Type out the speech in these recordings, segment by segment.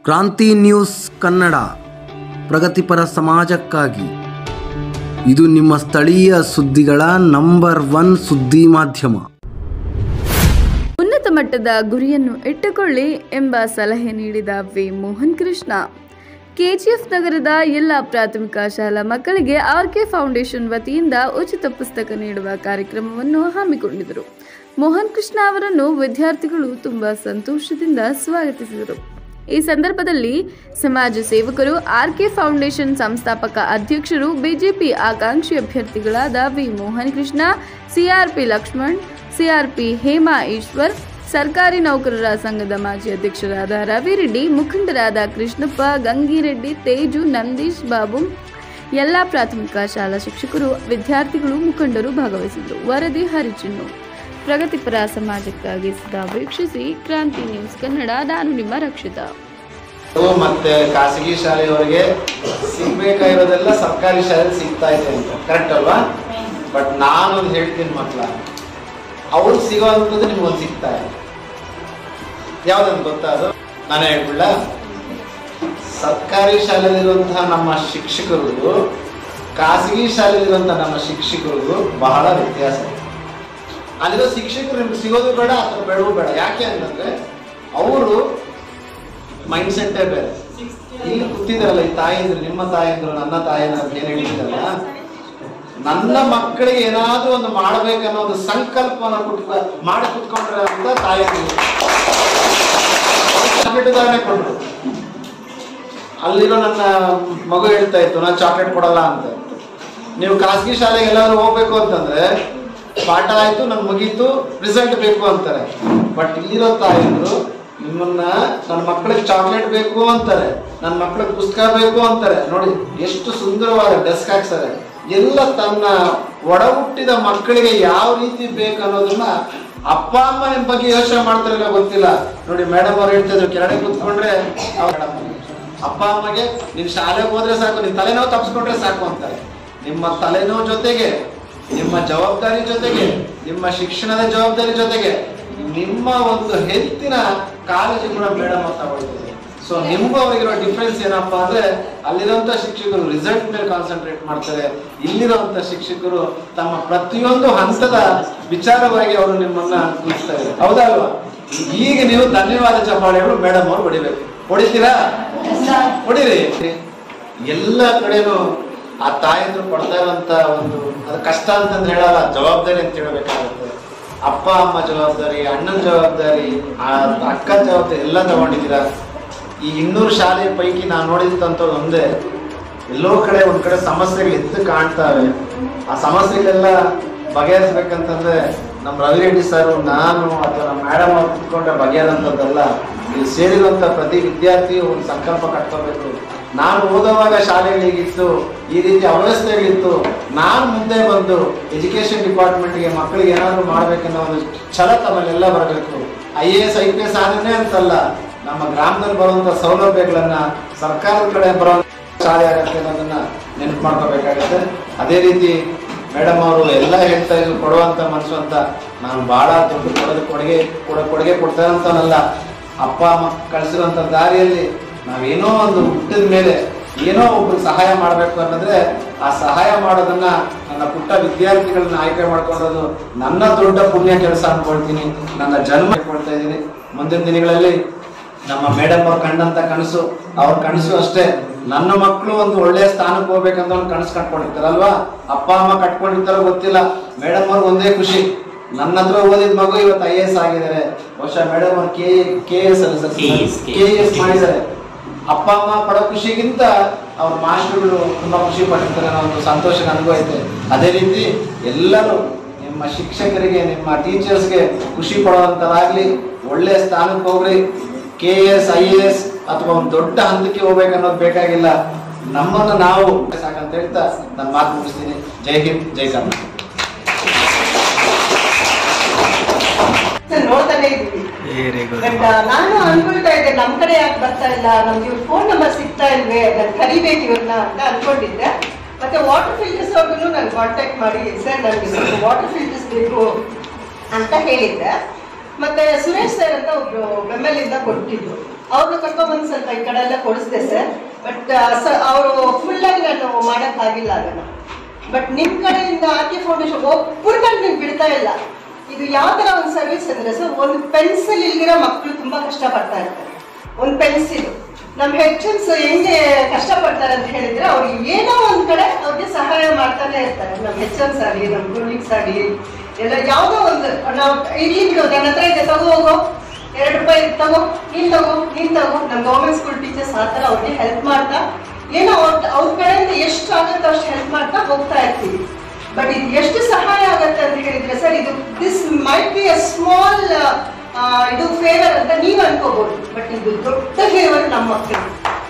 ಕ್ರಾಂತಿ ನ್ಯೂಸ್ ಕನ್ನಡ ಪ್ರಗತಿಪರ ಸಮಾಜಕ್ಕಾಗಿ ಇದು ನಿಮ್ಮ ಸ್ಥಳೀಯ ಸುದ್ದಿಗಳ ನಂಬರ್ ಒನ್ ಸುದ್ದಿ ಮಾಧ್ಯಮ ಉನ್ನತ ಮಟ್ಟದ ಗುರಿಯನ್ನು ಇಟ್ಟುಕೊಳ್ಳಿ ಎಂಬ ಸಲಹೆ ನೀಡಿದ ವಿ ಮೋಹನ್ ಕೃಷ್ಣ ಕೆಜಿಎಫ್ ನಗರದ ಎಲ್ಲ ಪ್ರಾಥಮಿಕ ಶಾಲಾ ಮಕ್ಕಳಿಗೆ ಆರ್ಕೆ ಫೌಂಡೇಶನ್ ವತಿಯಿಂದ ಉಚಿತ ಪುಸ್ತಕ ನೀಡುವ ಕಾರ್ಯಕ್ರಮವನ್ನು ಹಮ್ಮಿಕೊಂಡಿದ್ದರು ಮೋಹನ್ ಕೃಷ್ಣ ಅವರನ್ನು ವಿದ್ಯಾರ್ಥಿಗಳು ತುಂಬಾ ಸಂತೋಷದಿಂದ ಸ್ವಾಗತಿಸಿದರು ಈ ಸಂದರ್ಭದಲ್ಲಿ ಸಮಾಜ ಸೇವಕರು ಆರ್ಕೆ ಫೌಂಡೇಶನ್ ಸಂಸ್ಥಾಪಕ ಅಧ್ಯಕ್ಷರು ಬಿಜೆಪಿ ಆಕಾಂಕ್ಷಿ ಅಭ್ಯರ್ಥಿಗಳಾದ V Mohan Krishna CRP Lakshman CRP Hema Eshwar ಸರ್ಕಾರಿ ನೌಕರರ ಸಂಘದ ಮಾಜಿ ಅಧ್ಯಕ್ಷರಾದ ರವಿರೆಡ್ಡಿ ಮುಖಂಡರಾದ ಕೃಷ್ಣಪ್ಪ ಗಂಗಿರೆಡ್ಡಿ ತೇಜು ನಂದೀಶ್ ಬಾಬು ಎಲ್ಲ ಪ್ರಾಥಮಿಕ ಶಾಲಾ ಶಿಕ್ಷಕರು ವಿದ್ಯಾರ್ಥಿಗಳು ಮುಖಂಡರು ಭಾಗವಹಿಸಿದರು ವರದಿ ಹರಿಚಿನ್ನು ಪ್ರಗತಿಪರ ಸಮಾಜಕ್ಕಾಗಿ ಸದಾ ವೀಕ್ಷಿಸಿ ಕ್ರಾಂತಿ ನ್ಯೂಸ್ ಕನ್ನಡ ನಾನು ನಿಮ್ಮ ರಕ್ಷಿತಾ ಮತ್ತೆ ಖಾಸಗಿ ಶಾಲೆಯವರಿಗೆ ಸಿಗ್ಬೇಕಾಗಿರೋದೆಲ್ಲ ಸರ್ಕಾರಿ ಶಾಲೆಯಲ್ಲಿ ಸಿಗ್ತಾ ಇದೆ ಅಂತ ಕರೆಕ್ಟ್ ಅಲ್ವಾ ಬಟ್ ನಾನೊಂದು ಹೇಳ್ತೀನಿ ಮಕ್ಳ ಅವ್ರು ಸಿಗೋವಂಥದ್ದು ನಿಮ್ಗೊಂದು ಸಿಗ್ತಾ ಇದೆ ಯಾವ್ದಂತ ಗೊತ್ತಾ ಅದು ನಾನು ಹೇಳ್ಬಿಡ್ಲ ಸರ್ಕಾರಿ ಶಾಲೆಯಲ್ಲಿರುವಂತಹ ನಮ್ಮ ಶಿಕ್ಷಕರು ಖಾಸಗಿ ಶಾಲೆಯಲ್ಲಿರುವಂತಹ ನಮ್ಮ ಶಿಕ್ಷಕರು ಬಹಳ ವ್ಯತ್ಯಾಸ ಇದೆ ಅಲ್ಲಿರೋ ಶಿಕ್ಷಕರು ನಿಮ್ಗೆ ಸಿಗೋದು ಬೇಡ ಅಥವಾ ಬೇಡವೂ ಬೇಡ ಯಾಕೆ ಅಂತಂದ್ರೆ ಅವರು ಮೈಂಡ್ ಸೆಟ್ಟೇ ಬೇರೆ ಇಲ್ಲಿ ಕೂತಿದಾರಲ್ಲ ಈ ತಾಯಂದ್ರು ನಿಮ್ಮ ತಾಯಂದ್ರು ನನ್ನ ತಾಯಂದ್ರು ಅಂತ ಏನ್ ಹೇಳಿದಾರಲ್ಲ ನನ್ನ ಮಕ್ಕಳಿಗೆ ಏನಾದ್ರೂ ಒಂದು ಮಾಡ್ಬೇಕನ್ನೋ ಒಂದು ಸಂಕಲ್ಪನ ಕುಟ್ಕೊ ಮಾಡಿ ಕುತ್ಕೊಂಡ್ರೆ ಅಂತ ತಾಯಂದ್ರು ಚಾಕ್ಲೇಟ್ ಉದಾಹರಣೆ ಕೊಟ್ರು ಅಲ್ಲಿರೋ ನನ್ನ ಮಗು ಹೇಳ್ತಾ ಇತ್ತು ನಾನು ಚಾಕ್ಲೇಟ್ ಕೊಡಲ್ಲ ಅಂತ ನೀವು ಖಾಸಗಿ ಶಾಲೆಗೆ ಎಲ್ಲಾದ್ರೂ ಹೋಗ್ಬೇಕು ಅಂತಂದ್ರೆ ಪಾಠ ಆಯ್ತು ನನ್ ಮುಗೀತು ರಿಸಲ್ಟ್ ಬೇಕು ಅಂತಾರೆ ಬಟ್ ಇಲ್ಲಿರೋ ತಾಯಂದ್ರು ನಿಮ್ಮನ್ನ ನನ್ನ ಮಕ್ಕಳಿಗೆ ಚಾಕ್ಲೇಟ್ ಬೇಕು ಅಂತಾರೆ ನನ್ನ ಮಕ್ಕಳಿಗೆ ಪುಸ್ತಕ ಬೇಕು ಅಂತಾರೆ ನೋಡಿ ಎಷ್ಟು ಸುಂದರವಾದ ಡೆಸ್ಕ್ ಹಾಕ್ತಾರೆ ಎಲ್ಲ ತನ್ನ ಒಡ ಹುಟ್ಟಿದ ಮಕ್ಕಳಿಗೆ ಯಾವ ರೀತಿ ಬೇಕು ಅನ್ನೋದನ್ನ ಅಪ್ಪ ಅಮ್ಮನ ಬಗ್ಗೆ ಯೋಚನೆ ಮಾಡ್ತಾರಲ್ಲ ಗೊತ್ತಿಲ್ಲ ನೋಡಿ ಮೇಡಮ್ ಅವ್ರು ಹೇಳ್ತಿದ್ರು ಕೆಳಗಡೆ ಕೂತ್ಕೊಂಡ್ರೆ ಅವ್ರು ಮೇಡಮ್ ಅಪ್ಪ ಅಮ್ಮಗೆ ನಿನ್ ಶಾಲೆಗೆ ಹೋದ್ರೆ ಸಾಕು ನಿನ್ ತಲೆನೋವು ತಪ್ಪಿಸ್ಕೊಂಡ್ರೆ ಸಾಕು ಅಂತಾರೆ ನಿಮ್ಮ ತಲೆನೋವು ಜೊತೆಗೆ ನಿಮ್ಮ ಜವಾಬ್ದಾರಿ ಜೊತೆಗೆ ನಿಮ್ಮ ಶಿಕ್ಷಣದ ಜವಾಬ್ದಾರಿ ಜೊತೆಗೆ ನಿಮ್ಮ ಒಂದು ಹೆಲ್ತಿನ ಕಾಳಜಿ ಕೂಡ ಮೇಡಮ್ ತಗೊಳ್ತದೆ ಸೊ ನಿಮ್ಗೂ ಅವರಿಗಿರೋ ಡಿಫ್ರೆನ್ಸ್ ಏನಪ್ಪಾ ಅಂದ್ರೆ ಅಲ್ಲಿರುವಂತ ಶಿಕ್ಷಕರು ರಿಸಲ್ಟ್ ಮೇಲೆ ಕಾನ್ಸಂಟ್ರೇಟ್ ಮಾಡ್ತಾರೆ ಇಲ್ಲಿರುವಂತ ಶಿಕ್ಷಕರು ತಮ್ಮ ಪ್ರತಿಯೊಂದು ಹಂತದ ವಿಚಾರವಾಗಿ ಅವರು ನಿಮ್ಮನ್ನ ಕೂರಿಸ್ತಾರೆ ಹೌದಾ ಅಲ್ವಾ ಈಗ ನೀವು ಧನ್ಯವಾದ ಚಪ್ಪಾಳೆಗಳು ಮೇಡಮ್ ಅವರು ಹೊಡಿಬೇಕು ಹೊಡಿತೀರಾ ಹೊಡಿರಿ ಎಲ್ಲ ಕಡೆನೂ ಆ ತಾಯಂದ್ರು ಕೊಡ್ತಾ ಇರುವಂತ ಒಂದು ಅದು ಕಷ್ಟ ಅಂತಂದ್ರೆ ಹೇಳಲ್ಲ ಜವಾಬ್ದಾರಿ ಅಂತ ಹೇಳ್ಬೇಕಾಗುತ್ತೆ ಅಪ್ಪ ಅಮ್ಮ ಜವಾಬ್ದಾರಿ ಅಣ್ಣನ ಜವಾಬ್ದಾರಿ ಆ ಅಕ್ಕನ ಜವಾಬ್ದಾರಿ ಎಲ್ಲ ತಗೊಂಡಿದ್ದೀರಾ ಈ ಇನ್ನೂರು ಶಾಲೆಯ ಪೈಕಿ ನಾನು ನೋಡಿದಂಥದ್ದು ಒಂದೇ ಎಲ್ಲೋ ಕಡೆ ಒಂದ್ ಕಡೆ ಸಮಸ್ಯೆಗಳು ಎದ್ದು ಕಾಣ್ತಾವೆ ಆ ಸಮಸ್ಯೆಗಳೆಲ್ಲ ಬಗೆಹರಿಸ್ಬೇಕಂತಂದ್ರೆ ನಮ್ಮ ರವಿರೆಡ್ಡಿ ಸರ್ ನಾನು ಅಥವಾ ನಮ್ಮ ಮೇಡಮ್ ಅವ್ರು ಕುತ್ಕೊಂಡ್ರೆ ಬಗೆಹರಂಥದ್ದಲ್ಲ ಇಲ್ಲಿ ಸೇರಿರುವಂತ ಪ್ರತಿ ವಿದ್ಯಾರ್ಥಿಯು ಒಂದು ಸಂಕಲ್ಪ ಕಟ್ಕೋಬೇಕು ನಾನು ಓದುವಾಗ ಶಾಲೆಗಳಿಗಿತ್ತು ಈ ರೀತಿ ಅವ್ಯವಸ್ಥೆಗಳಿತ್ತು ನಾನು ಮುಂದೆ ಬಂದು ಎಜುಕೇಶನ್ ಡಿಪಾರ್ಟ್ಮೆಂಟ್ಗೆ ಮಕ್ಕಳಿಗೆ ಏನಾದರೂ ಮಾಡ್ಬೇಕನ್ನೋ ಒಂದು ಛಲ ತಮ್ಮಲ್ಲೆಲ್ಲ ಬರಬೇಕು I A S I P S ಆದ್ರೆ ಅಂತಲ್ಲ ನಮ್ಮ ಗ್ರಾಮದಲ್ಲಿ ಬರುವಂತ ಸೌಲಭ್ಯಗಳನ್ನ ಸರ್ಕಾರದ ಕಡೆ ಬರೋ ಶಾಲೆ ಆಗತ್ತೆ ಅನ್ನೋದನ್ನ ನೆನಪು ಮಾಡ್ಕೋಬೇಕಾಗತ್ತೆ ಅದೇ ರೀತಿ ಮೇಡಮ್ ಅವರು ಎಲ್ಲ ಹೇಳ್ತಾ ಇದ್ರು ಕೊಡುವಂತ ಮನಸ್ಸು ಅಂತ ನಾನು ಬಹಳ ದೊಡ್ಡ ಕೊಡೋದು ಕೊಡುಗೆ ಕೊಡ ಕೊಡುಗೆ ಕೊಡ್ತಾರಂತನಲ್ಲ ಅಪ್ಪ ಅಮ್ಮ ಕಳಿಸಿರುವಂತ ದಾರಿಯಲ್ಲಿ ನಾವೇನೋ ಒಂದು ಹುಟ್ಟಿದ ಮೇಲೆ ಏನೋ ಒಬ್ರು ಸಹಾಯ ಮಾಡಬೇಕು ಅನ್ನೋದ್ರೆ ಆ ಸಹಾಯ ಮಾಡೋದನ್ನ ನನ್ನ ಪುಟ್ಟ ವಿದ್ಯಾರ್ಥಿಗಳನ್ನ ಆಯ್ಕೆ ಮಾಡ್ಕೊಳ್ಳೋದು ನನ್ನ ದೊಡ್ಡ ಪುಣ್ಯ ಕೆಲಸ ಅನ್ಕೊಳ್ತೀನಿ ನನ್ನ ಜನ್ಮ ಕೊಡ್ತಾ ಇದ್ದೀನಿ ಮುಂದಿನ ದಿನಗಳಲ್ಲಿ ನಮ್ಮ ಮೇಡಮ್ ಅವ್ರು ಕಂಡಂತ ಕನಸು ಅವ್ರ ಕನಸು ಅಷ್ಟೇ ನನ್ನ ಮಕ್ಕಳು ಒಂದು ಒಳ್ಳೆಯ ಸ್ಥಾನಕ್ಕೆ ಹೋಗ್ಬೇಕಂತ ಒಂದು ಕನಸು ಕಟ್ಕೊಂಡಿರ್ತಾರಲ್ವಾ ಅಪ್ಪ ಅಮ್ಮ ಕಟ್ಕೊಂಡಿರ್ತಾರೋ ಗೊತ್ತಿಲ್ಲ ಮೇಡಮ್ ಅವ್ರಿಗೆ ಒಂದೇ ಖುಷಿ ನನ್ನ ಹತ್ರ ಓದಿದ ಮಗು ಇವತ್ತು ಐ ಎಸ್ ಆಗಿದ್ದಾರೆ ಬಹುಶಃ ಮೇಡಮ್ ಅವ್ರು ಕೆ ಕೆ ಎಸ್ ಅಲ್ಲ ಸರ್ ಕೆ ಎಸ್ ಮಾಡಿದ್ದಾರೆ ಅಪ್ಪ ಅಮ್ಮ ಪಡೋ ಖುಷಿಗಿಂತ ಅವ್ರ ಮಾಸ್ಟರ್ಗಳು ತುಂಬಾ ಖುಷಿ ಪಟ್ಟಿರ್ತಾರೆ ಅನ್ನೋ ಒಂದು ಸಂತೋಷ ನನಗೂ ಐತೆ ಅದೇ ರೀತಿ ಎಲ್ಲರೂ ನಿಮ್ಮ ಶಿಕ್ಷಕರಿಗೆ ನಿಮ್ಮ ಟೀಚರ್ಸ್ಗೆ ಖುಷಿ ಪಡುವಂತರಾಗ್ಲಿ ಒಳ್ಳೆ ಸ್ಥಾನಕ್ಕೆ ಹೋಗ್ರಿ ಕೆ ಎಸ್ ಐ ಎಸ್ ಅಥವಾ ಒಂದು ದೊಡ್ಡ ಹಂತಕ್ಕೆ ಹೋಗ್ಬೇಕು ಅನ್ನೋದು ಬೇಕಾಗಿಲ್ಲ ನಮ್ಮನ್ನು ನಾವು ಸಾಕಂತ ಹೇಳ್ತಾ ನಾನು ಮಾತು ಮುಗಿಸ್ತೀನಿ ಜೈ ಹಿಂದ್ ಜೈ ಕರ್ನಾಟಕ ನೋಡ್ತಾನೆ ಇದ್ದೀವಿ ಬಟ್ ನಾನು ಅನ್ಕೊಳ್ತಾ ಇದ್ದೆ ನಮ್ ಕಡೆ ಯಾಕೆ ಬರ್ತಾ ಇಲ್ಲ ನಮ್ಗೆ ಇವ್ರ ಫೋನ್ ನಂಬರ್ ಸಿಗ್ತಾ ಇಲ್ವೇ ನಾನು ಕರಿಬೇಕು ಇವ್ರನ್ನ ಅಂತ ಅನ್ಕೊಂಡಿದ್ದೆ ಮತ್ತೆ ವಾಟರ್ ಫಿಲ್ಟರ್ಸ್ ಅವ್ರಿಗೂ ನಾನು ಕಾಂಟ್ಯಾಕ್ಟ್ ಮಾಡಿ ಸರ್ ನನಗೆ ವಾಟರ್ ಫಿಲ್ಟರ್ಸ್ ಬೇಕು ಅಂತ ಹೇಳಿದ್ದೆ ಮತ್ತೆ ಸುರೇಶ್ ಸರ್ ಅಂತ ಒಬ್ರು ಬೆಂಬಲಿಂದ ಕೊಟ್ಟಿದ್ರು ಅವ್ರನ್ನ ಕರ್ಕೊಂಡ್ಬಂದು ಸ್ವಲ್ಪ ಈ ಕಡೆ ಎಲ್ಲ ಕೊಡಿಸ್ದೆ ಸರ್ ಬಟ್ ಅವರು ಫುಲ್ ಆಗಿ ನಾನು ಮಾಡೋಕ್ಕಾಗಿಲ್ಲ ಅದನ್ನ ಬಟ್ ನಿಮ್ ಕಡೆಯಿಂದ ಆರ್ ಕೆ ಫೌಂಡೇಶನ್ ಒಬ್ಬರನ್ನ ನೀವು ಬಿಡ್ತಾ ಇಲ್ಲ ಇದು ಯಾವ ತರ ಒಂದು ಸರ್ವಿಸ್ ಅಂದ್ರೆ ಸರ್ ಒಂದು ಪೆನ್ಸಿಲ್ ಇಲ್ದಿರೋ ಮಕ್ಕಳು ತುಂಬಾ ಕಷ್ಟ ಪಡ್ತಾ ಇರ್ತಾರೆ ಒಂದು ಪೆನ್ಸಿಲ್ ನಮ್ಮ ಹೆಚ್ಎನ್ಸ್ ಹೆಂಗೆ ಕಷ್ಟಪಡ್ತಾರೆ ಅಂತ ಹೇಳಿದ್ರೆ ಅವ್ರಿಗೆ ಏನೋ ಒಂದ್ ಕಡೆ ಅವ್ರಿಗೆ ಸಹಾಯ ಮಾಡ್ತಾನೆ ಇರ್ತಾರೆ ನಮ್ಮ ಹೆಚ್ಎನ್ಸ್ ಆಗಲಿ ನಮ್ಮ ಗುರುಲಿಕ್ಸ್ ಆಗಲಿ ಎಲ್ಲ ಯಾವುದೋ ಒಂದು ನಾವು ಇಲ್ಲಿ ಬಿಡು ನನ್ನ ಹತ್ರ ಇದೆ ತಗೋ ಹೋಗೋ ಎರಡು ರೂಪಾಯಿ ತಗೋ ನೀನ್ ತಗೋ ನೀನ್ ತಗೋ ನಮ್ಮ ಗೌರ್ಮೆಂಟ್ ಸ್ಕೂಲ್ ಟೀಚರ್ಸ್ ಆ ಥರ ಅವ್ರಿಗೆ ಹೆಲ್ಪ್ ಮಾಡ್ತಾ ಏನೋ ಅವ್ರ ಅವ್ರ ಕಡೆಯಿಂದ ಎಷ್ಟು ಆಗುತ್ತೋ ಅಷ್ಟು ಹೆಲ್ಪ್ ಮಾಡ್ತಾ ಹೋಗ್ತಾ ಇರ್ತೀವಿ ಬಟ್ ಇದು ಎಷ್ಟು ಸಹಾಯ ಆಗುತ್ತೆ ಅಂತ ಹೇಳಿದ್ರೆ ಸರ್ ಇದು this might be a small ಇದು ಫೇವರ್ ಅಂತ ನೀವು ಅನ್ಕೋಬಹುದು ಬಟ್ ಇದು ದೊಡ್ಡ ಫೇವರ್ ನಮ್ಮ ಮಕ್ಕಳು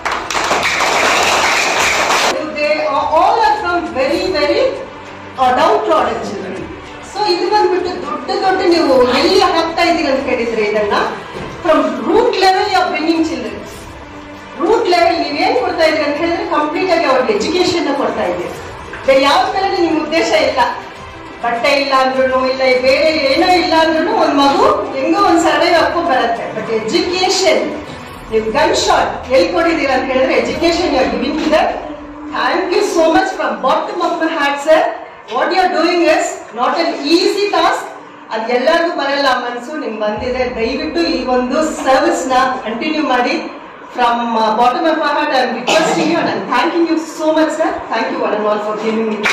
all are from very very downtrodden children so ಇದು ಬಂದ್ಬಿಟ್ಟು ದೊಡ್ಡ ದೊಡ್ಡ ನೀವು ಎಲ್ಲಿ ಹಾಕ್ತಾ ಇದ್ದೀರಿ ಅಂತ ಹೇಳಿದ್ರೆ ಇದನ್ನ from root level of bringing children root level ನೀವೇನ್ ಕೊಡ್ತಾ ಇದ್ದೀರಿ ಅಂತ ಹೇಳಿದ್ರೆ ಕಂಪ್ಲೀಟ್ ಆಗಿ ಅವ್ರಿಗೆ ಎಜುಕೇಶನ್ ಕೊಡ್ತಾ ಇದ್ದೀರಿ ಬೇರೆ ಯಾವ ಮೇಲೆ ನಿಮ್ ಉದ್ದೇಶ ಇಲ್ಲ ಬಟ್ಟೆ ಇಲ್ಲ ಅಂದ್ರೂ ಇಲ್ಲ ಬೇರೆ ಏನೋ ಇಲ್ಲ ಅಂದ್ರೂ ಒಂದ್ ಮಗು ಹೆಂಗೋ ಒಂದ್ ಸರ್ವೇ ಹಾಕೊಂಡ್ ಬರುತ್ತೆ ಬಟ್ ಎಜುಕೇಶನ್ ನೀವು ಗನ್ ಶಾಟ್ ಎಲ್ಲಿ ಕೊಟ್ಟಿದ್ದೀರ ಅಂತ ಹೇಳಿದ್ರೆ education you are giving to that thank you so much from bottom of my heart sir what you are doing is not an easy task ಅದು ಎಲ್ಲರಿಗೂ ಬರಲ್ಲ ಮನಸ್ಸು ನಿಮ್ಗೆ ಬಂದಿದೆ ದಯವಿಟ್ಟು ಈ ಒಂದು ಸರ್ವಿಸ್ ನ ಕಂಟಿನ್ಯೂ ಮಾಡಿ from bottom of my heart I am requesting you and thanking you so much sir thank you one and all for giving me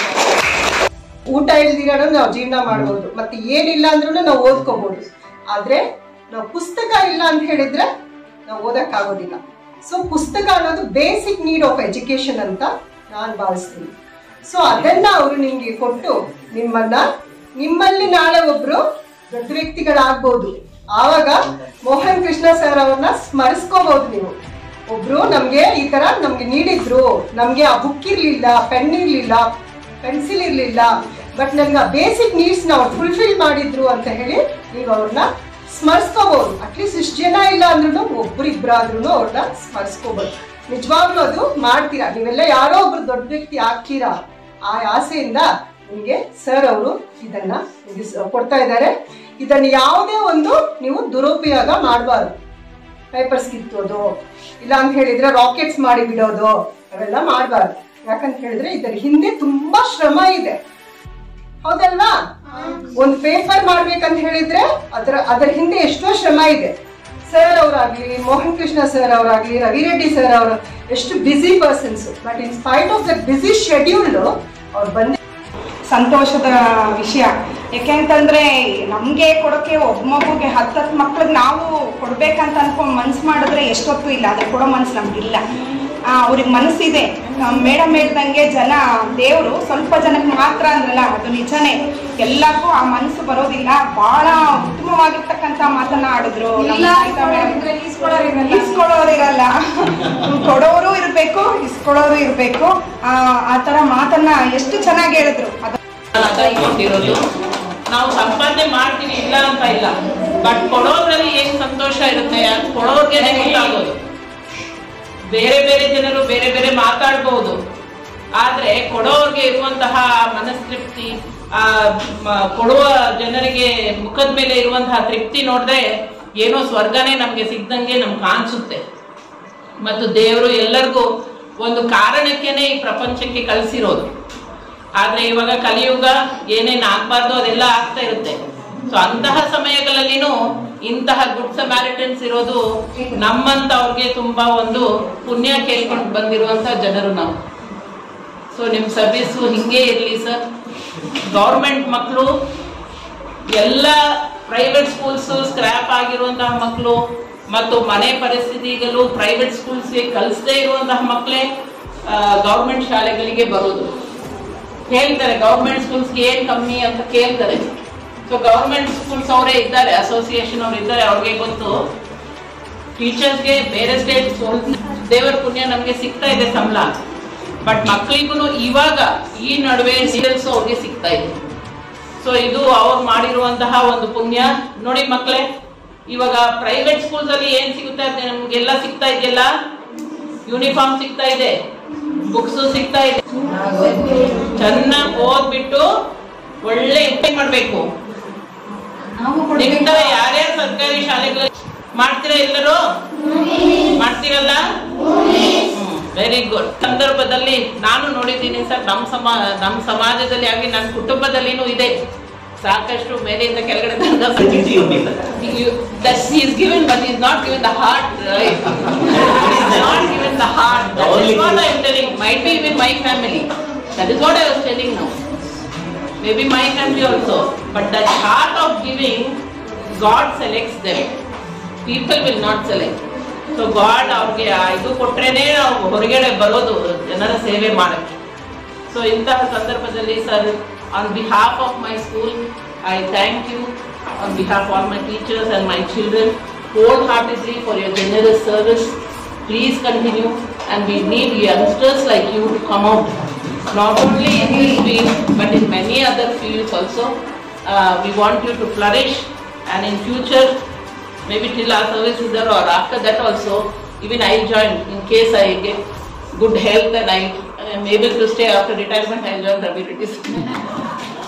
ಊಟ ಇಲ್ದಿರೋ ನಾವು ಜೀವನ ಮಾಡ್ಬೋದು ಮತ್ತೆ ಏನಿಲ್ಲ ಅಂದ್ರೂ ನಾವು ಓದ್ಕೋಬಹುದು ಆದ್ರೆ ನಾವು ಪುಸ್ತಕ ಇಲ್ಲ ಅಂತ ಹೇಳಿದ್ರೆ ನಾವು ಓದಕ್ಕಾಗೋದಿಲ್ಲ ಸೊ ಪುಸ್ತಕ ಅನ್ನೋದು ಬೇಸಿಕ್ ನೀಡ್ ಆಫ್ ಎಜುಕೇಶನ್ ಅಂತ ನಾನು ಭಾವಿಸ್ತೀನಿ ಸೊ ಅದನ್ನ ಅವರು ನಿಮ್ಗೆ ಕೊಟ್ಟು ನಿಮ್ಮನ್ನ ನಿಮ್ಮಲ್ಲಿ ನಾಳೆ ಒಬ್ರು ದೊಡ್ಡ ವ್ಯಕ್ತಿಗಳಾಗ್ಬೋದು ಆವಾಗ ಮೋಹನ್ ಕೃಷ್ಣ ಸರ್ ಅವ್ರನ್ನ ಸ್ಮರಿಸ್ಕೋಬಹುದು ನೀವು ಒಬ್ರು ನಮ್ಗೆ ಈ ತರ ನಮ್ಗೆ ನೀಡಿದ್ರು ನಮ್ಗೆ ಆ ಬುಕ್ ಇರ್ಲಿಲ್ಲ ಪೆನ್ ಇರ್ಲಿಲ್ಲ ಪೆನ್ಸಿಲ್ ಇರ್ಲಿಲ್ಲ ಬಟ್ ನಮ್ಗೆ ಆ ಬೇಸಿಕ್ ನೀಡ್ಸ್ ನಾವು ಫುಲ್ಫಿಲ್ ಮಾಡಿದ್ರು ಅಂತ ಹೇಳಿ ನೀವು ಅವ್ರನ್ನ ಸ್ಮರಿಸ್ಕೋಬಹುದು ಅಟ್ಲೀಸ್ಟ್ ಇಷ್ಟು ಜನ ಇಲ್ಲ ಅಂದ್ರೂ ಒಬ್ರಿಬ್ರಾದ್ರೂ ಅವ್ರನ್ನ ಸ್ಮರಿಸ್ಕೋಬಹುದು ನಿಜವಾಗ್ಲೂ ಅದು ಮಾಡ್ತೀರಾ ನೀವೆಲ್ಲ ಯಾರೋ ಒಬ್ರು ದೊಡ್ಡ ವ್ಯಕ್ತಿ ಆಗ್ತೀರಾ ಆ ಆಸೆಯಿಂದ ನಿಮಗೆ ಸರ್ ಅವರು ಇದನ್ನ ನಿಮ್ಗೆ ಸ- ಕೊಡ್ತಾ ಇದ್ದಾರೆ ಇದನ್ನ ಯಾವುದೇ ಒಂದು ನೀವು ದುರುಪಯೋಗ ಮಾಡಬಾರ್ದು ಪೇಪರ್ಸ್ ಕಿತ್ತೋದು ಇಲ್ಲ ಅಂತ ಹೇಳಿದ್ರೆ ರಾಕೆಟ್ಸ್ ಮಾಡಿ ಬಿಡೋದು ಅವೆಲ್ಲ ಮಾಡಬಾರ್ದು ಯಾಕಂತ ಹೇಳಿದ್ರೆ ಇದರ ಹಿಂದೆ ತುಂಬಾ ಶ್ರಮ ಇದೆ ಹೌದಲ್ವಾ ಒಂದು ಪೇಪರ್ ಮಾಡ್ಬೇಕಂತ ಹೇಳಿದ್ರೆ ಅದರ ಅದರ ಹಿಂದೆ ಎಷ್ಟೋ ಶ್ರಮ ಇದೆ ಸರ್ ಅವರಾಗ್ಲಿ ಮೋಹನ್ ಕೃಷ್ಣ ಸರ್ ಅವರಾಗ್ಲಿ ರವಿರೆಡ್ಡಿ ಸರ್ ಅವರು ಎಷ್ಟು busy persons but in spite of the busy schedule ಅವ್ರು ಬಂದು ಸಂತೋಷದ ವಿಷಯ ಯಾಕೆಂತಂದ್ರೆ ನಮಗೆ ಕೊಡೋಕೆ ಒಬ್ಬ ಮಗುಗೆ ಹತ್ತು ಹತ್ತು ಮಕ್ಳಿಗೆ ನಾವು ಕೊಡ್ಬೇಕಂತ ಅನ್ಕೊಂಡು ಮನ್ಸು ಮಾಡಿದ್ರೆ ಎಷ್ಟೊತ್ತು ಇಲ್ಲ ಅದ್ರ ಕೊಡೋ ಮನ್ಸು ನಮ್ಗಿಲ್ಲ ಅವ್ರಿಗೆ ಮನಸ್ಸಿದೆ ಮೇಡಮ್ ಹೇಳ್ದಂಗೆ ಜನ ದೇವರು ಸ್ವಲ್ಪ ಜನಕ್ಕೆ ಮಾತ್ರ ಅಂದ್ರಲ್ಲ ಅದು ನಿಜನೇ ಎಲ್ಲರಿಗೂ ಆ ಮನಸ್ಸು ಬರೋದಿಲ್ಲ ಬಹಳ ಉತ್ತಮವಾಗಿರ್ತಕ್ಕಂಥ ಮಾತನ್ನ ಆಡಿದ್ರು ನಮ್ಮ ಸೀತಾ madam. ಇಸ್ಕೊಳ್ಳೋರು ಇರಲ್ಲ ಕೊಡೋರು ಇರಬೇಕು ಇಸ್ಕೊಳ್ಳೋರು ಇರಬೇಕು ಆ ತರ ಮಾತನ್ನ ಎಷ್ಟು ಚೆನ್ನಾಗಿ ಹೇಳಿದ್ರು ಅದು ಕೊಟ್ಟಿರೋದು ನಾವು ಸಂಪಾದನೆ ಮಾಡ್ತೀವಿ ಇಲ್ಲ ಅಂತ ಇಲ್ಲ ಬಟ್ ಕೊಡೋದ್ರಲ್ಲಿ ಏನ್ ಸಂತೋಷ ಇರುತ್ತೆ ಅದು ಕೊಡೋರ್ಗೆ ಗೊತ್ತಾಗೋದು ಬೇರೆ ಬೇರೆ ಜನರು ಬೇರೆ ಬೇರೆ ಮಾತಾಡ್ಬಹುದು ಆದ್ರೆ ಕೊಡೋರ್ಗೆ ಇರುವಂತಹ ಮನಸ್ತೃಪ್ತಿ ಆ ಮ- ಕೊಡುವ ಜನರಿಗೆ ಮುಖದ ಮೇಲೆ ಇರುವಂತಹ ತೃಪ್ತಿ ನೋಡಿದ್ರೆ ಏನೋ ಸ್ವರ್ಗನೇ ನಮ್ಗೆ ಸಿಗ್ದಂಗೆ ನಮ್ಗೆ ಕಾಣಿಸುತ್ತೆ ಮತ್ತು ದೇವರು ಎಲ್ಲರಿಗೂ ಒಂದು ಕಾರಣಕ್ಕೇನೆ ಈ ಪ್ರಪಂಚಕ್ಕೆ ಕಳಿಸಿರೋದು ಆದ್ರೆ ಇವಾಗ ಕಲಿಯುಗ ಏನೇನ್ ಆಗ್ಬಾರ್ದು ಅದೆಲ್ಲ ಆಗ್ತಾ ಇರುತ್ತೆ ಸೊ ಅಂತಹ ಸಮಯಗಳಲ್ಲಿನೂ ಇಂತಹ ಗುಡ್ ಸಮ್ಯಾರಿಟನ್ಸ್ ಇರೋದು ನಮ್ಮಂತವ್ರಿಗೆ ತುಂಬಾ ಒಂದು ಪುಣ್ಯ ಕೇಳ್ಕೊಂಡು ಬಂದಿರುವಂತ ಜನರು ನಾವು ಸೊ ನಿಮ್ ಸರ್ವಿಸು ಹಿಂಗೆ ಇರ್ಲಿ ಸರ್ ಗೌರ್ಮೆಂಟ್ ಮಕ್ಕಳು ಎಲ್ಲ ಪ್ರೈವೇಟ್ ಸ್ಕೂಲ್ಸ್ ಸ್ಕ್ರ್ಯಾಪ್ ಆಗಿರುವಂತಹ ಮಕ್ಕಳು ಮತ್ತು ಮನೆ ಪರಿಸ್ಥಿತಿಗಳು ಪ್ರೈವೇಟ್ ಸ್ಕೂಲ್ಸ್ಗೆ ಕಲಿಸದೇ ಇರುವಂತಹ ಮಕ್ಕಳೇ ಗೌರ್ಮೆಂಟ್ ಶಾಲೆಗಳಿಗೆ ಬರೋದು ಹೇಳ್ತಾರೆ ಗೌರ್ಮೆಂಟ್ ಸ್ಕೂಲ್ಸ್ಗೆ ಏನ್ ಕಮ್ಮಿ ಅಂತ ಕೇಳ್ತಾರೆ ಸೊ ಗೌರ್ಮೆಂಟ್ ಸ್ಕೂಲ್ಸ್ ಅವರೇ ಇದ್ದಾರೆ ಅಸೋಸಿಯೇಷನ್ ಅವ್ರು ಇದ್ದಾರೆ ಅವ್ರಿಗೆ ಗೊತ್ತು ಟೀಚರ್ಸ್ಗೆ ಬೇರೆ ಸ್ಟೇಟ್ ದೇವರ ಪುಣ್ಯ ನಮ್ಗೆ ಸಿಗ್ತಾ ಇದೆ ಸಂಬಳ ಬಟ್ ಮಕ್ಕಳಿಗೂ ಇವಾಗ ಈ ನಡುವೆ ಸೀರಿಯಲ್ಸ್ ಅವ್ರಿಗೆ ಸಿಗ್ತಾ ಇದೆ ಸೊ ಇದು ಅವ್ರು ಮಾಡಿರುವಂತಹ ಒಂದು ಪುಣ್ಯ ನೋಡಿ ಮಕ್ಕಳೇ ಇವಾಗ ಪ್ರೈವೇಟ್ ಸ್ಕೂಲ್ಸ್ ಅಲ್ಲಿ ಏನ್ ಸಿಗುತ್ತೆ ಅದು ನಮ್ಗೆಲ್ಲ ಸಿಗ್ತಾ ಇದೆಯಲ್ಲ ಯೂನಿಫಾರ್ಮ್ ಸಿಗ್ತಾ ಇದೆ ಬುಕ್ಸ್ ಸಿಗ್ತಾ ಇದೆ ಚೆನ್ನಾಗಿ ಓದ್ಬಿಟ್ಟು ಒಳ್ಳೆ ಇಂಪ್ರೂವ್ ಮಾಡ್ಬೇಕು ನಿಮ್ ತರ ಯಾರ್ಯಾರು ಸರ್ಕಾರಿ ಶಾಲೆಗಳು ಮಾಡ್ತೀರಾ ಎಲ್ಲರೂ ಮಾಡ್ತೀರಲ್ಲ ವೆರಿ ಗುಡ್ ಸಂದರ್ಭದಲ್ಲಿ ನಾನು ನೋಡಿದ್ದೀನಿ ಸರ್ ನಮ್ಮ ಸಮಾ ನಮ್ಮ ಸಮಾಜದಲ್ಲಿ ಆಗಿ ನನ್ನ ಕುಟುಂಬದಲ್ಲಿನೂ ಇದೆ ಸಾಕಷ್ಟು ಮೇಲಿಂದ ಕೆಳಗಡೆ ತನಕ Sensitivity only, sir. You, that he is given, but he is not given the heart, right? he is not given the heart. That is Only what thing- I am telling. Might be even my family. That is what I was telling now. Maybe my family also. But that heart of giving, God selects them. People will not select. So god ಅವ್ರಿಗೆ ಆ ಇದು ಕೊಟ್ರೇನೆ ನಾವು ಹೊರಗಡೆ ಬರೋದು ಜನರ ಸೇವೆ ಮಾಡಕ್ಕೆ so ಇಂತಹ ಸಂದರ್ಭದಲ್ಲಿ sir on behalf of my school I thank you on behalf all my teachers and my children wholeheartedly for your generous service please continue and we need youngsters like you to come out not only in this field but in many other fields also. Uh, we want you to flourish and in future, maybe till our service is there or after that also, even I'll join in case I get good health and I am able to stay after retirement, I'll join Ravi Reddy's.